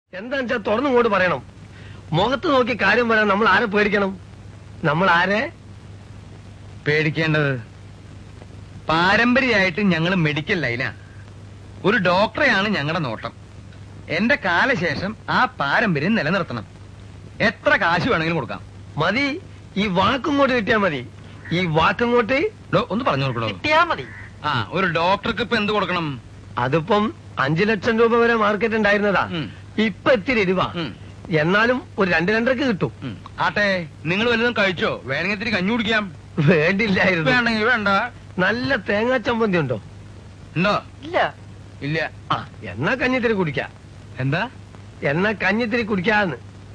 എന്താന്ന് വെച്ചാൽ തുറന്നുകൊണ്ട് പറയണം മുഖത്ത് നോക്കി കാര്യം പറയാൻ നമ്മൾ ആരെ പേടിക്കണം നമ്മൾ ആരെ പേടിക്കേണ്ടത് പാരമ്പര്യമായിട്ട് ഞങ്ങൾ മെഡിക്കൽ ലൈനാ ഒരു ഡോക്ടറെയാണ് ഞങ്ങളുടെ നോട്ടം എന്റെ കാലശേഷം ആ പാരമ്പര്യം നിലനിർത്തണം എത്ര കാശ് വേണമെങ്കിലും കൊടുക്കാം മതി ഈ വാക്കിങ്ങോട്ട് കിട്ടിയാ മതി ഈ വാക്കിങ്ങോട്ട് ഡോ, ഒന്ന് പറഞ്ഞു കൊടുക്കണോ കിട്ടിയാ മതി ആ ഒരു ഡോക്ടർക്ക് ഇപ്പൊ എന്ത് കൊടുക്കണം അതിപ്പം അഞ്ചു ലക്ഷം രൂപ വരെ മാർക്കറ്റ് ഉണ്ടായിരുന്നതാ ഉം. ഇപ്പൊ ഇത്തിരി രൂപ ഉം, എന്നാലും ഒരു രണ്ട് രണ്ടരക്ക് കിട്ടും ഉം. ആട്ടെ നിങ്ങൾ വല്ലതും കഴിച്ചോ വേണമെങ്കിൽ ഇത്തിരി കഞ്ഞി കുടിക്കാം വേണ്ടില്ലായിരുന്നു വേണ്ടെങ്കിൽ വേണ്ട നല്ല തേങ്ങാ ചമ്മന്തി ഉണ്ടോ ഉണ്ടോ ഇല്ല ഇല്ല ആ എന്നാ കഞ്ഞിത്തിരി കുടിക്കാ എന്താ എന്നാ കഞ്ഞിത്തിരി കുടിക്കാന്ന്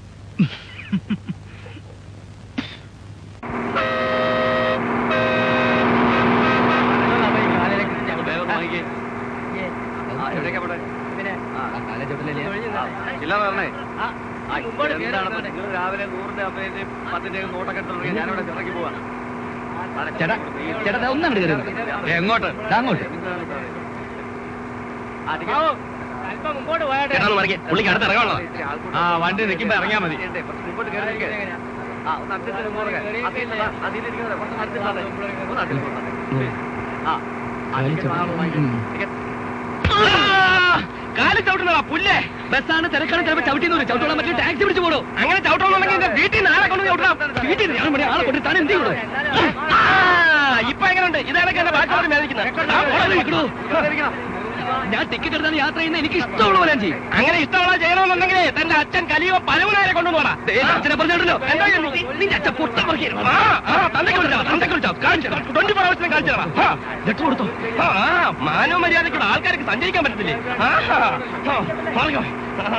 രാവിലെ നൂറിന്റെ അമ്പതിന്റെയും പത്തിന്റെയും നോട്ടൊക്കെ എടുത്തിട്ടുണ്ടെങ്കിൽ ഞാനിവിടെ ഇറങ്ങി പോവാണ് ചേട്ടാ ചേട്ടാ ഒന്നങ്ങോട്ട് കയറി എങ്ങോട്ട് ദാ അങ്ങോട്ട് പുള്ളിക്ക് അടുത്ത് ഇറങ്ങാനുള്ള ആ വണ്ടി നിൽക്കുമ്പോ ഇറങ്ങിയാ മതി മുമ്പോട്ട് കയറി നിൽക്ക്. ആ, ഒന്ന് അടുത്തിട്ട് മുമ്പോട്ട് കയറി. അതിൽ- ആ, അതിലിരിക്കുന്നത് കുറച്ച് അടുത്തിട്ടാണ്. ഒന്ന് അടുത്തിട്ട് വന്നേ. ആ, ആ, ടിക്കറ്റ് വാങ്ങാൻ വാങ്ങി. ടിക്കറ്റ് കാല് ചവിട്ടുന്നതാ പുല്ലേ ബസ്സാണ് തിരക്കാണ് ചിലപ്പോ ചവിട്ടിന്ന് വരും ചവിട്ടോളാൻ പറ്റിയ ടാക്സി പിടിച്ചു പോടോ അങ്ങനെ ചവിട്ടണമെന്നുണ്ടെങ്കിൽ എന്റെ വീട്ടിൽ നിന്ന് ആളെ കൊണ്ട് ചവിട്ടാം വീട്ടിൽ നിന്ന് ഞാൻ ഇവിടെ ആളെ കൊണ്ട് താൻ എന്ത് ചെയ്യണോ ഇപ്പൊ എങ്ങനെയുണ്ട് ഇതാണൊക്കെ എന്റെ ബാക്കിയുള്ള മേടിക്കുന്നത് ഞാൻ ടിക്കറ്റ് എടുത്താണ് യാത്ര ചെയ്യുന്ന എനിക്ക് ഇഷ്ടമുള്ള പോലെ ഞാൻ ചെയ്യും അങ്ങനെ ഇഷ്ടമുള്ള ചെയ്യണമെന്നുണ്ടെങ്കിൽ തന്റെ അച്ഛൻ കലിയോ പലവനാരെ കൊണ്ടുപോകാ അച്ഛനെ പറഞ്ഞിട്ടുണ്ടല്ലോ എന്താ ഇത്? നിന്റെ അച്ഛൻ പൊട്ട ട്വന്റി ഫോർ അവേഴ്സിനെ കാണിച്ചു തരാം ലെറ്റർ കൊടുത്തോ ആ, ആ, മാനവ മര്യാദയ്ക്കൂടെ ആൾക്കാർക്ക് സഞ്ചരിക്കാൻ പറ്റത്തില്ലേ ആ, ആ, പറഞ്ഞോ ആ.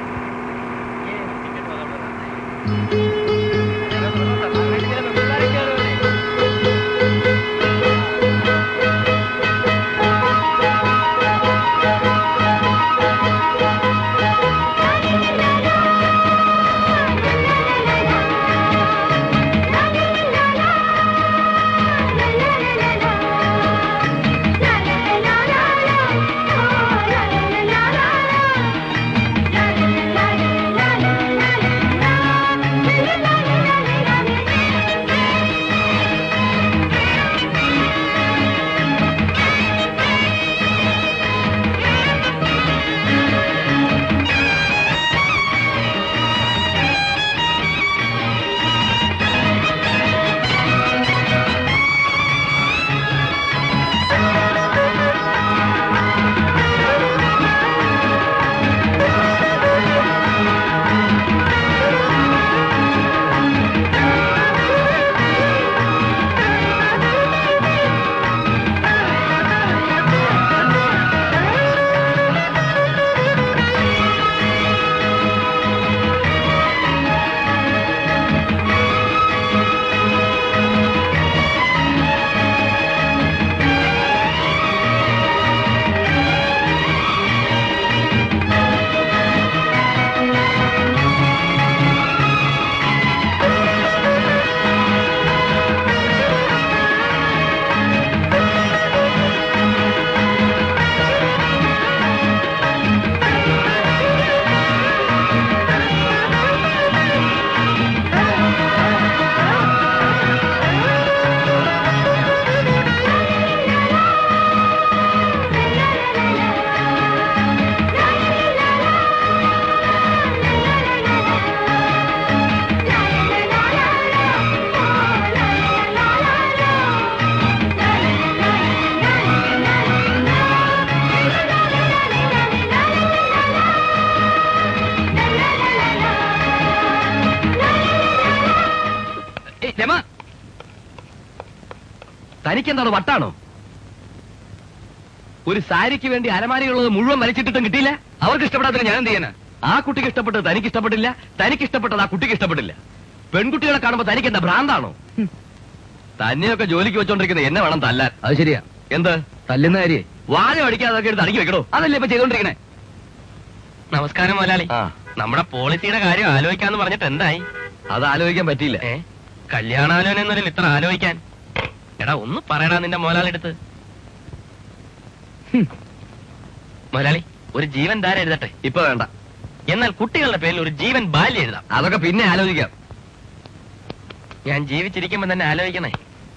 ഏയ്, രമ തനിക്കെന്താണ് വട്ടാണോ ഒരു സാരിക്ക് വേണ്ടി അലമാരികളുള്ളത് മുഴുവൻ വലിച്ചിട്ടിട്ടും കിട്ടിയില്ല അവർക്ക് ഇഷ്ടപ്പെടാത്തതിന് ഞാൻ എന്ത് ചെയ്യാനാ ആ കുട്ടിക്ക് ഇഷ്ടപ്പെട്ടത് തനിക്ക് ഇഷ്ടപ്പെട്ടില്ല തനിക്ക് ഇഷ്ടപ്പെട്ടത് ആ കുട്ടിക്ക് ഇഷ്ടപ്പെട്ടില്ല പെൺകുട്ടികളെ കാണുമ്പോ തനിക്ക് എന്താ ഭ്രാന്താണോ തന്നെയൊക്കെ ജോലിക്ക് വെച്ചോണ്ടിരിക്കുന്നത് എന്നെ വേണം തല്ലാൻ അത് ശരിയാ എന്ത് തല്ലുന്ന കാര്യേ വാഴ അടിക്കാതെ അതൊക്കെ എടുത്ത് അടുക്കി വെക്കണോ അതല്ലേ ഇപ്പൊ ചെയ്തോണ്ടിരിക്കണേ നമസ്കാരം മുതലാളി ആ നമ്മുടെ പോളിസിയുടെ കാര്യം ആലോചിക്കാന്ന് പറഞ്ഞിട്ട് എന്തായി അത് ആലോചിക്കാൻ പറ്റിയില്ല ഏ കല്യാണാലോചന എന്നൊരു ഇത്ര ആലോചിക്കാൻ എടാ ഒന്ന് പറയടാ നിന്റെ മോലാളെടുത്ത് മുതലാളി ഒരു ജീവൻ ധാര എഴുതട്ടെ ഇപ്പൊ വേണ്ട എന്നാൽ കുട്ടികളുടെ പേരിൽ ഒരു ജീവൻ ബാല്യം എഴുതാം അതൊക്കെ പിന്നെ ആലോചിക്കാം ഞാൻ ജീവിച്ചിരിക്കുമ്പോ തന്നെ ആലോചിക്കണേ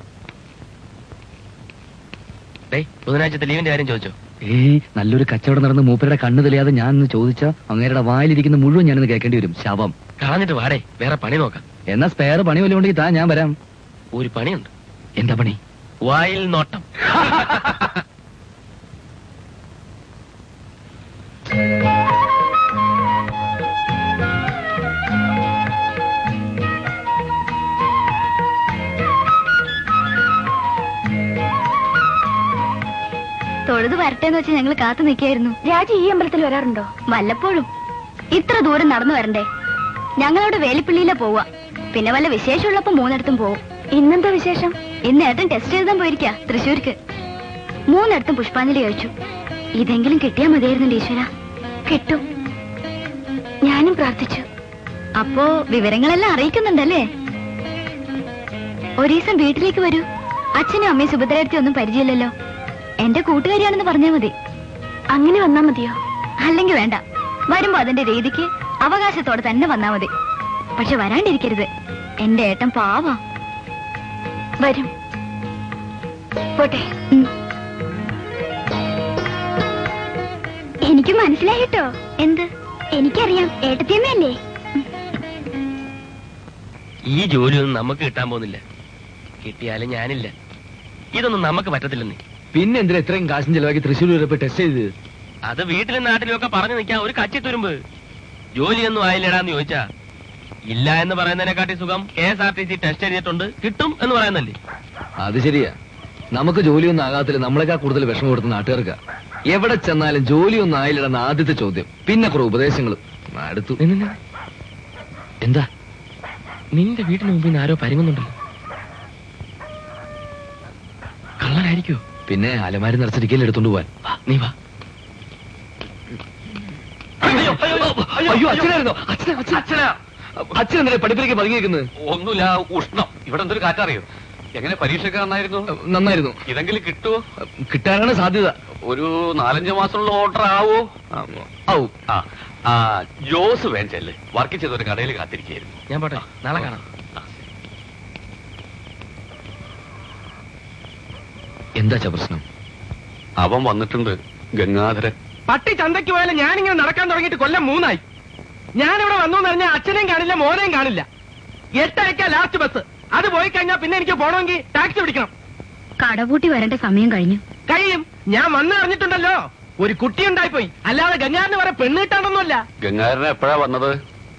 ഡേയ് ബുധനാഴ്ചത്തെ ലീവിന്റെ കാര്യം ചോദിച്ചോ ഏയ് നല്ലൊരു കച്ചവടം നടന്ന് മൂപ്പരുടെ കണ്ണു തെളിയാതെ ഞാൻ ഒന്ന് ചോദിച്ച അങ്ങേരുടെ വായിലിരിക്കുന്ന മുഴുവൻ ഞാനിന്ന് കേൾക്കേണ്ടി വരും ശവം കളഞ്ഞിട്ട് വാടേ വേറെ പണി നോക്കാം എന്നാ സ്പെയർ പണി വല്ലതും ഉണ്ടെങ്കിൽ താ ഞാൻ വരാം ഒരു പണിയുണ്ട് എന്താ പണി വായിൽ നോട്ടം തൊഴുത് വരട്ടെന്ന് വെച്ച് ഞങ്ങൾ കാത്തു നിൽക്കായിരുന്നു രാജി ഈ അമ്പലത്തിൽ വരാറുണ്ടോ വല്ലപ്പോഴും ഇത്ര ദൂരം നടന്നു വരണ്ടേ ഞങ്ങളവിടെ വേലിപ്പള്ളിയിലെ പോവാ പിന്നെ വല്ല വിശേഷമുള്ളപ്പോ മൂന്നിടത്തും പോവും ഇന്നെന്താ വിശേഷം ഇന്ന് ഏട്ടൻ ടെസ്റ്റ് എഴുതാൻ പോയിരിക്കാ തൃശ്ശൂർക്ക് മൂന്നിടത്തും പുഷ്പാഞ്ജലി കഴിച്ചു ഇതെങ്കിലും കിട്ടിയാ മതിയായിരുന്നു ഈശ്വര കിട്ടും ഞാനും പ്രാർത്ഥിച്ചു അപ്പോ വിവരങ്ങളെല്ലാം അറിയിക്കുന്നുണ്ടല്ലേ ഒരു ദിവസം വീട്ടിലേക്ക് വരൂ അച്ഛനും അമ്മയും സുഭദ്രയടുത്തി ഒന്നും പരിചയമില്ലല്ലോ എന്റെ കൂട്ടുകാരിയാണെന്ന് പറഞ്ഞാൽ മതി അങ്ങനെ വന്നാ മതിയോ അല്ലെങ്കിൽ വേണ്ട വരുമ്പോ അതിന്റെ രീതിക്ക് അവകാശത്തോടെ തന്നെ വന്നാ മതി പക്ഷെ വരാണ്ടിരിക്കരുത് എന്റെ ഏട്ടൻ പാവാ വരും പോട്ടെ എനിക്ക് മനസ്സിലായിട്ടോ എന്ത് എനിക്കറിയാം ഏട്ടത്തിയമ്മയല്ലേ ഈ ജോലിയൊന്നും നമുക്ക് കിട്ടാൻ പോകുന്നില്ല കിട്ടിയാലും ഞാനില്ല ഇതൊന്നും നമുക്ക് പറ്റത്തില്ലെന്നേ പിന്നെ എന്തിനാ ഇത്രയും കാശും ചെലവാക്കി തൃശ്ശൂർ വരെ പോയി ടെസ്റ്റ് ചെയ്ത് അത് വീട്ടിലും നാട്ടിലും ഒക്കെ പറഞ്ഞു നിൽക്കാൻ ഒരു കച്ചിത്തുരുമ്പ് ജോലിയൊന്നും ആയില്ലടാന്ന് ചോദിച്ചാ ഇല്ല എന്ന് പറയുന്നതിനെക്കാട്ടി സുഖം K S R T C test ചെയ്തിട്ടുണ്ട് കിട്ടും എന്ന് പറയുന്നല്ലേ അത് ശരിയാ നമുക്ക് ജോലിയൊന്നും ആകാത്തില്ല നമ്മളെക്കാൾ കൂടുതൽ വിഷമം കൊടുത്ത നാട്ടുകാർക്ക് എവിടെ ചെന്നാലും ജോലിയൊന്നും ആയില്ലെന്ന ആദ്യത്തെ ചോദ്യം പിന്നെ കുറെ ഉപദേശങ്ങളും അടുത്തു എന്താ നിന്റെ വീടിന് മുമ്പിൽ നിന്ന് ആരോ പരിങ്ങുന്നുണ്ടല്ലോ കള്ളനായിരിക്കോ പിന്നെ അലമാരി നിറച്ചിരിക്കൽ എടുത്തോണ്ട് പോവാൻ വാ, നീ വാ അയ്യോ അച്ഛനായിരുന്നോ അച്ഛനാ അച്ഛനാ അച്ഛൻ എന്തിനാ പഠിപ്പിലേക്ക് പതുങ്ങിയിരിക്കുന്നത് ഒന്നുമില്ല ഉഷ്ണം ഇവിടെ എന്തൊരു കാറ്ററിയോ എങ്ങനെ പരീക്ഷയൊക്കെ നന്നായിരുന്നു നന്നായിരുന്നു ഇതെങ്കിലും കിട്ടുമോ കിട്ടാനാണ് സാധ്യത ഒരു നാലഞ്ച് മാസമുള്ള ഓർഡർ ആവോ ഔ ആ ആ ജോസ് വേണ്ടല്ലേ വർക്ക് ചെയ്ത ഒരു കടയിൽ കാത്തിരിക്കുകയായിരുന്നു ഞാൻ പോട്ടെ നാളെ കാണാം എന്താ ച പ്രശ്നം അവൻ വന്നിട്ടുണ്ട് ഗംഗാധരൻ പട്ടി ചന്തയ്ക്ക് പോയാലും ഞാനിങ്ങനെ നടക്കാൻ തുടങ്ങിയിട്ട് കൊല്ലം മൂന്നായി ഞാനിവിടെ വന്നു എന്ന് പറഞ്ഞാൽ അച്ഛനെയും കാണില്ല മോനെയും കാണില്ല എട്ടരയ്ക്കാ ലാസ്റ്റ് ബസ് അത് പോയി കഴിഞ്ഞാൽ പിന്നെ എനിക്ക് പോകണമെങ്കിൽ ടാക്സി പിടിക്കണം കടപൂട്ടി വരേണ്ട സമയം കഴിഞ്ഞു കഴിയും ഞാൻ വന്ന് അറിഞ്ഞിട്ടുണ്ടല്ലോ ഒരു കുട്ടി ഉണ്ടായിപ്പോയി അല്ലാതെ ഗംഗാറിന് വരെ പെണ്ണ് കിട്ടാണ്ടൊന്നുമല്ല ഗംഗാധരൻ എപ്പോഴാ വന്നത്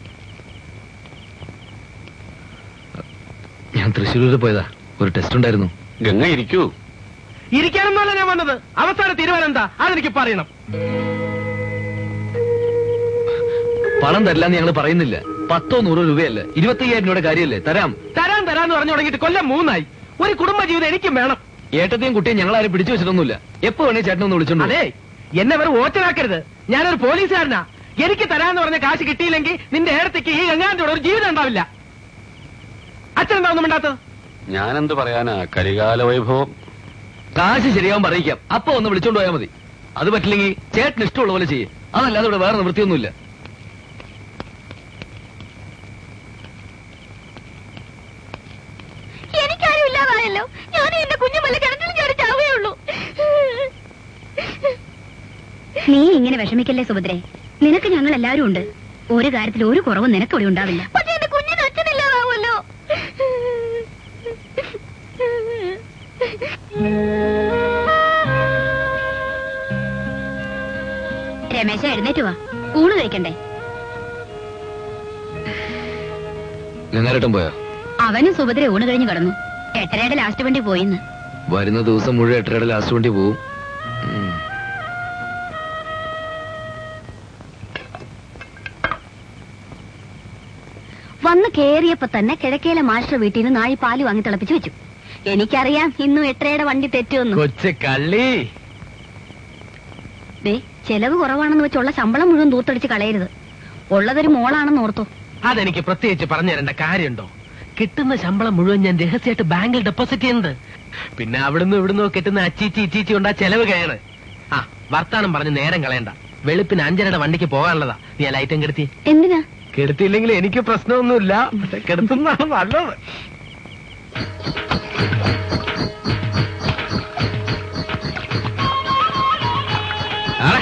ഞാൻ തൃശ്ശൂർ വരെ പോയതാ ഒരു ടെസ്റ്റ് ഉണ്ടായിരുന്നു ഗംഗ ഇരിക്കൂ ഇരിക്കാനൊന്നുമല്ല ഞാൻ വന്നത് അവസാന തീരുമാനം എന്താ അതെനിക്ക് പറയണം പണം തരില്ലാന്ന് ഞങ്ങൾ പറയുന്നില്ല പത്തോ നൂറോ രൂപയല്ല ഇരുപത്തയ്യായിരം രൂപയുടെ കാര്യമല്ലേ തരാം തരാൻ തരാന്ന് പറഞ്ഞു തുടങ്ങിയിട്ട് കൊല്ലം മൂന്നായി ഒരു കുടുംബ ജീവിതം എനിക്കും വേണം ഏട്ടത്തെയും കുട്ടിയും ഞങ്ങൾ ആരും പിടിച്ചു വെച്ചിട്ടൊന്നുമില്ല എപ്പോ വേണേ ചേട്ടനെ ഒന്ന് വിളിച്ചോണ്ട് അതെ എന്നെ വെറും ഓച്ചനാക്കരുത് ഞാനൊരു പോലീസുകാരനാ എനിക്ക് തരാന്ന് പറഞ്ഞ കാശ് കിട്ടിയില്ലെങ്കിൽ നിന്റെ ഏടത്തേക്ക് ഈ ഗംഗാന്റെ കൂടെ ഒരു ജീവിതം ഉണ്ടാവില്ല അച്ഛൻ എന്താ ഒന്നും മിണ്ടാത്തത് ഞാനെന്ത് പറയാനാ കരികാല വൈഭവം കാശ് ശരിയാവും പറയിക്കാം അപ്പൊ ഒന്ന് വിളിച്ചോണ്ട് പോയാൽ മതി അത് പറ്റില്ലെങ്കിൽ ചേട്ടന് ഇഷ്ടമുള്ള പോലെ ചെയ്യും അതല്ലാതെ ഇവിടെ വേറെ നിവൃത്തിയൊന്നുമില്ല എനിക്കാരും ഇല്ലാതായല്ലോ ഞാൻ എന്റെ കുഞ്ഞു വല്ല കിണറ്റിൽ ചാടി ചാവുകയുള്ളൂ നീ ഇങ്ങനെ വിഷമിക്കല്ലേ സുഭദ്രേ നിനക്ക് ഞങ്ങൾ എല്ലാവരും ഉണ്ട് ഒരു കാര്യത്തിൽ ഒരു കുറവും നിനക്കിവിടെ ഉണ്ടാവില്ല പക്ഷെ എന്റെ കുഞ്ഞിന് അച്ഛനില്ലാതാവുമല്ലോ രമേശ എഴുന്നേറ്റ് വാ ഊണ് കഴിക്കണ്ടേ ഗംഗാരട്ടം പോയോ അവനും സുഭദ്ര ഊണ് കഴിഞ്ഞ് കടന്നു എട്ടരയുടെ ലാസ്റ്റ് വണ്ടി പോയിന്ന് വരുന്ന ദിവസം മുഴുവൻ എട്ടരയുടെ ലാസ്റ്റ് വണ്ടി പോവും ഉം. വന്ന് കേറിയപ്പോ തന്നെ കിഴക്കേലെ മാസ്റ്റർ വീട്ടിൽ നിന്ന് നാഴി പാല് വാങ്ങി തിളപ്പിച്ച് വെച്ചു എനിക്കറിയാം ഇന്നും എട്ടരയുടെ വണ്ടി തെറ്റുമെന്ന് കൊച്ചു കള്ളി ദേ ചെലവ് കുറവാണെന്ന് വെച്ചുള്ള ശമ്പളം മുഴുവൻ ദൂർത്തടിച്ച് കളയരുത് ഉള്ളതൊരു മോളാണെന്ന് ഓർത്തോ അതെനിക്ക് പ്രത്യേകിച്ച് പറഞ്ഞു തരേണ്ട കാര്യമുണ്ടോ കിട്ടുന്ന ശമ്പളം മുഴുവൻ ഞാൻ രഹസ്യമായിട്ട് ബാങ്കിൽ ഡെപ്പോസിറ്റ് ചെയ്യുന്നത് പിന്നെ അവിടുന്ന് ഇവിടുന്ന് കിട്ടുന്ന അച്ചീച്ചി ഇച്ചീച്ചി കൊണ്ടാ ചെലവ് കഴിയണ് ആ വർത്താനം പറഞ്ഞ് നേരം കളയണ്ട വെളുപ്പിന് അഞ്ചരയുടെ വണ്ടിക്ക് പോകാനുള്ളതാ നീ ആ ലൈറ്റും കെടുത്തി എന്തിനാ കെടുത്തില്ലെങ്കിൽ എനിക്ക് പ്രശ്നമൊന്നുമില്ല പക്ഷെ കെടുത്തുന്നതാണ് നല്ലത് ആളെ.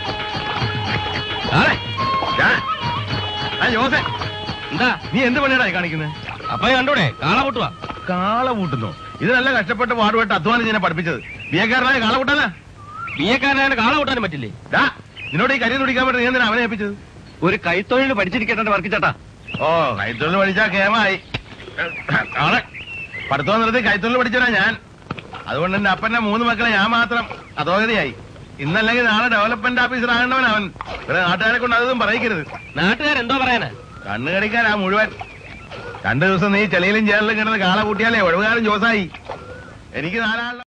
ആളെ. ദാ. ആ ജോസേ എന്താ നീ എന്ത് പണിയാടാ കാണിക്കുന്നത് അപ്പൊ കണ്ടൂടെ കാള പൊട്ടുവാ കാള പൂട്ടുന്നു ഇത് നല്ല കഷ്ടപ്പെട്ട് പാടുപെട്ട് അധ്വാനം ഞാൻ പഠിപ്പിച്ചത് ബിയക്കാരനായ കാള പൂട്ടാനാ ബി എക്കാരനായ കാള പൊട്ടാനും പറ്റില്ലേ ഡാ നിന്നോട് ഈ കരി തുടിക്കാൻ പറ്റുന്ന നീ എന്തിനാ അവനെ ഏൽപ്പിച്ചത് ഒരു കൈത്തൊഴിൽ പഠിച്ചിരിക്കട്ടെ വർക്കിച്ചേട്ടാ ഓ കൈത്തൊഴിൽ പഠിച്ചാ കേമായി ആളെ പഠിത്തം നിർത്തി കൈത്തൊഴിൽ പഠിച്ചവരാ ഞാൻ അതുകൊണ്ട് എന്റെ അപ്പന്റെ മൂന്ന് മക്കളെ ഞാൻ മാത്രം അധോഗതിയായി ഇന്നല്ലെങ്കിൽ നാളെ ഡെവലപ്മെന്റ് ഓഫീസർ ആകേണ്ടവൻ അവൻ ഇവിടെ നാട്ടുകാരെ കൊണ്ട് അതൊന്നും പറയിക്കരുത് നാട്ടുകാരെന്തോ പറയാനാ കണ്ണു കടിക്കാനാ മുഴുവൻ രണ്ടു ദിവസം നീ ചെളിയിലും ചേരലും കിടന്ന് കാള കൂട്ടിയാലേ ഒഴിവുകാരൻ ജോസായി എനിക്ക് നാലാളുടെ